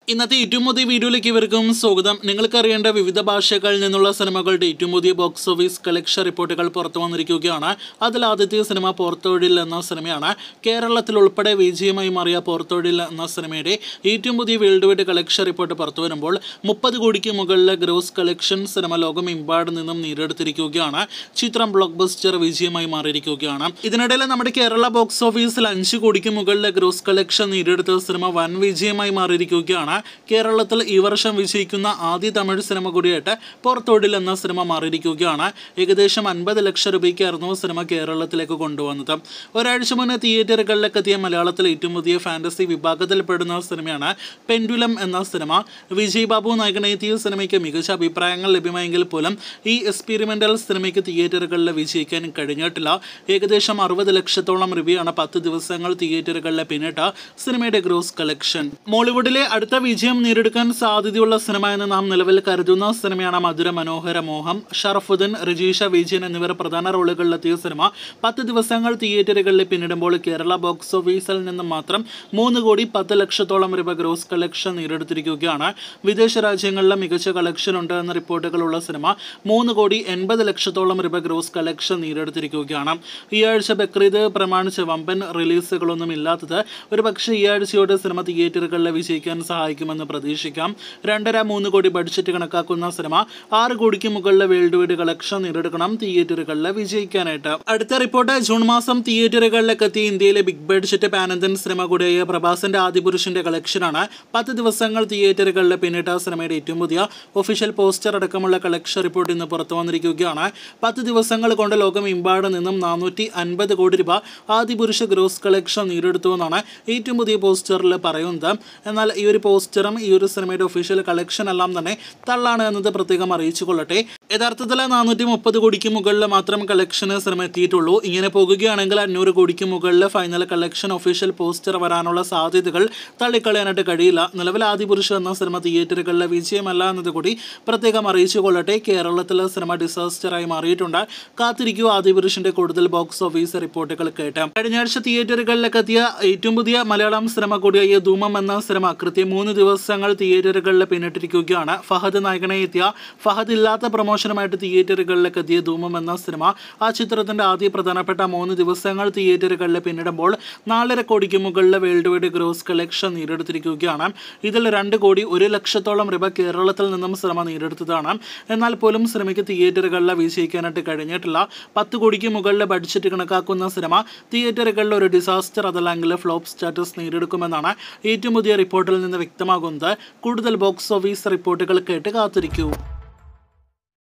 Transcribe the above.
ഇന്നത്തെ ഏറ്റവും പുതിയ വീഡിയോയിലേക്ക് ഇവർക്കും സ്വാഗതം നിങ്ങൾക്ക് അറിയേണ്ട വിവിധ ഭാഷകളിൽ നിന്നുള്ള സിനിമകളുടെ ഏറ്റവും പുതിയ ബോക്സ് ഓഫീസ് കളക്ഷൻ റിപ്പോർട്ടുകൾ പുറത്തു വന്നിരിക്കുകയാണ് അതിൽ ആദ്യത്തെ സിനിമ പോർത്തൊഴിൽ എന്ന സിനിമയാണ് കേരളത്തിൽ ഉൾപ്പെടെ വിജയമായി മാറിയ പോർത്തൊഴിൽ എന്ന സിനിമയുടെ ഏറ്റവും പുതിയ വേൾഡ് വൈഡ് കളക്ഷൻ റിപ്പോർട്ട് പുറത്തു വരുമ്പോൾ മുപ്പത് കോടിക്ക് മുകളിലെ ഗ്രോസ് കളക്ഷൻ സിനിമ ലോകമെമ്പാട് നിന്നും നേടിയെടുത്തിരിക്കുകയാണ് ചിത്രം ബ്ലോക്ക് ബസ്റ്റർ വിജയമായി മാറിയിരിക്കുകയാണ് ഇതിനിടയിൽ നമ്മുടെ കേരള ബോക്സ് ഓഫീസിൽ അഞ്ച് കോടിക്ക് മുകളിലെ ഗ്രോസ് കളക്ഷൻ നേടിയെടുത്ത സിനിമ വൻ വിജയമായി മാറിയിരിക്കുകയാണ് കേരളത്തിൽ ഈ വർഷം വിജയിക്കുന്ന ആദ്യ തമിഴ് സിനിമ കൂടിയായിട്ട് പുറത്തോടിൽ എന്ന സിനിമ മാറിയിരിക്കുകയാണ് ഏകദേശം അൻപത് ലക്ഷം രൂപയ്ക്കായിരുന്നു സിനിമ കേരളത്തിലേക്ക് കൊണ്ടുവന്നത് ഒരാഴ്ച മുന്നേ തിയേറ്ററുകളിലേക്ക് എത്തിയ മലയാളത്തിലെ ഏറ്റവും പുതിയ ഫാൻറ്റസി വിഭാഗത്തിൽപ്പെടുന്ന സിനിമയാണ് പെൻഡുലം എന്ന സിനിമ വിജയ് ബാബു നായകനെത്തിയ സിനിമയ്ക്ക് മികച്ച അഭിപ്രായങ്ങൾ ലഭ്യമായെങ്കിൽ പോലും ഈ എക്സ്പെരിമെൻ്റൽ സിനിമയ്ക്ക് തിയേറ്ററുകളിൽ വിജയിക്കാൻ കഴിഞ്ഞിട്ടില്ല ഏകദേശം അറുപത് ലക്ഷത്തോളം രൂപയാണ് പത്ത് ദിവസങ്ങൾ തിയേറ്ററുകളിൽ പിന്നിട്ട സിനിമയുടെ ഗ്രോസ് കളക്ഷൻ മോളിവുഡിലെ അടുത്ത വിജയം നേടിയെടുക്കാൻ സാധ്യതയുള്ള സിനിമ എന്ന് നാം നിലവിൽ കരുതുന്ന സിനിമയാണ് മധുര മനോഹര മോഹം ഷറഫുദ്ദീൻ രജീഷ വിജയൻ എന്നിവർ പ്രധാന റോളുകളിലെത്തിയ സിനിമ പത്ത് ദിവസങ്ങൾ തിയേറ്ററുകളിൽ പിന്നിടുമ്പോൾ കേരള ബോക്സ് ഓഫീസിൽ നിന്നും മാത്രം മൂന്ന് കോടി പത്ത് ലക്ഷത്തോളം രൂപ ഗ്രോസ് കളക്ഷൻ നേടിയെടുത്തിരിക്കുകയാണ് വിദേശ രാജ്യങ്ങളിലെ മികച്ച കളക്ഷൻ ഉണ്ട് എന്ന റിപ്പോർട്ടുകളുള്ള സിനിമ മൂന്ന് കോടി എൺപത് ലക്ഷത്തോളം രൂപ ഗ്രോസ് കളക്ഷൻ നേടിയെടുത്തിരിക്കുകയാണ് ഈ ആഴ്ച ബക്രീദ് പ്രമാണിച്ച് വമ്പൻ റിലീസുകളൊന്നും ഇല്ലാത്തത് ഒരു പക്ഷേ ഈ ആഴ്ചയോടെ സിനിമ തിയേറ്ററുകളിൽ വിജയിക്കാൻ സഹായിക്കുമെന്ന് പ്രതീക്ഷിക്കാം രണ്ടര മൂന്ന് കോടി ബഡ്ജറ്റ് കണക്കാക്കുന്ന സിനിമ ആറ് കോടിക്ക് മുകളിലെ വേൾഡ് വൈഡ് കളക്ഷൻ നേടിയെടുക്കണം തിയേറ്ററുകളിൽ വിജയിക്കാനായിട്ട് അടുത്ത റിപ്പോർട്ട് ജൂൺ മാസം തിയേറ്ററുകളിലേക്ക് എത്തിയ ഇന്ത്യയിലെ ബിഗ് ബഡ്ജറ്റ് പാനന്തൻ സിനിമ കൂടിയായ പ്രഭാസിന്റെ ആദിപുരുഷന്റെ കളക്ഷനാണ് പത്ത് ദിവസങ്ങൾ തിയേറ്ററുകളിൽ പിന്നിട്ട സിനിമയുടെ ഏറ്റവും പുതിയ ഒഫീഷ്യൽ പോസ്റ്റർ അടക്കമുള്ള കളക്ഷൻ റിപ്പോർട്ട് ഇന്ന് പുറത്തു വന്നിരിക്കുകയാണ് പത്ത് ദിവസങ്ങൾ കൊണ്ട് ലോകമെമ്പാട് നിന്നും നാനൂറ്റി അൻപത് കോടി രൂപ ആദിപുരുഷ ഗ്രോസ് കളക്ഷൻ നേടിയെടുത്തു എന്നാണ് ഏറ്റവും പുതിയ പോസ്റ്ററിൽ പറയുന്നത് എന്നാൽ ഈ ഒരു പോസ്റ്ററും ഈ ഒരു സിനിമയുടെ ഒഫീഷ്യൽ കളക്ഷൻ എല്ലാം തന്നെ തള്ളാണ് എന്നത് പ്രത്യേകം അറിയിച്ചു കൊള്ളട്ടെ യഥാർത്ഥത്തിൽ നാനൂറ്റി മുപ്പത് കോടിക്ക് മുകളിൽ മാത്രം കളക്ഷന് സിനിമ എത്തിയിട്ടുള്ളൂ ഇങ്ങനെ പോകുകയാണെങ്കിൽ അഞ്ഞൂറ് കോടിക്ക് മുകളിൽ ഫൈനൽ കളക്ഷൻ ഒഫീഷ്യൽ പോസ്റ്റർ വരാനുള്ള സാധ്യതകൾ തള്ളിക്കളയാനായിട്ട് കഴിയില്ല നിലവിൽ ആദിപുരുഷ എന്ന സിനിമ തിയേറ്ററുകളിലെ വിജയമല്ല എന്നത് കൂടി പ്രത്യേകം അറിയിച്ചു കൊള്ളട്ടെ കേരളത്തിലെ സിനിമ ഡിസാസ്റ്ററായി മാറിയിട്ടുണ്ട് കാത്തിരിക്കൂ ആദിപുരുഷന്റെ കൂടുതൽ ബോക്സ് ഓഫീസ് റിപ്പോർട്ടുകൾ കേട്ട് കഴിഞ്ഞ ആഴ്ച തിയേറ്ററുകളിലേക്ക് എത്തിയ ഏറ്റവും പുതിയ മലയാളം സിനിമ കൂടിയായ ധൂമം എന്ന സിനിമ കൃത്യം മൂന്ന് ദിവസങ്ങൾ തിയേറ്ററുകളിൽ പിന്നിട്ടിരിക്കുകയാണ് ഫഹദ് നായകനെ എത്തിയ ഫഹദ് ഇല്ലാത്ത പ്രൊമോഷനുമായിട്ട് തിയേറ്ററുകളിലേക്ക് എത്തിയ ധൂമം എന്ന സിനിമ ആ ചിത്രത്തിന്റെ ആദ്യ പ്രധാനപ്പെട്ട മൂന്ന് ദിവസങ്ങൾ തിയേറ്ററുകളിൽ പിന്നിടുമ്പോൾ നാലര കോടിക്ക് മുകളിൽ വേൾഡ് വൈഡ് ഗ്രോസ് കളക്ഷൻ നേടിയെടുത്തിരിക്കുകയാണ് ഇതിൽ രണ്ട് കോടി ഒരു ലക്ഷത്തോളം രൂപ കേരളത്തിൽ നിന്നും സിനിമ നേടിയെടുത്തതാണ് എന്നാൽ പോലും സിനിമയ്ക്ക് തിയേറ്ററുകളിൽ വിജയിക്കാനായിട്ട് കഴിഞ്ഞിട്ടില്ല പത്ത് കോടിക്ക് മുകളിൽ ബഡ്ജറ്റ് കണക്കാക്കുന്ന സിനിമ തിയേറ്ററുകളിൽ ഒരു ഡിസാസ്റ്റർ അതല്ലെങ്കിൽ ഫ്ലോപ്പ് സ്റ്റാറ്റസ് നേടിയെടുക്കുമെന്നാണ് ഏറ്റവും പുതിയ റിപ്പോർട്ടിൽ നിന്ന് വ്യക്തമാകുന്നത് കൂടുതൽ ബോക്സ് ഓഫീസ് റിപ്പോർട്ടുകൾ കേട്ട് കാത്തിരിക്കൂ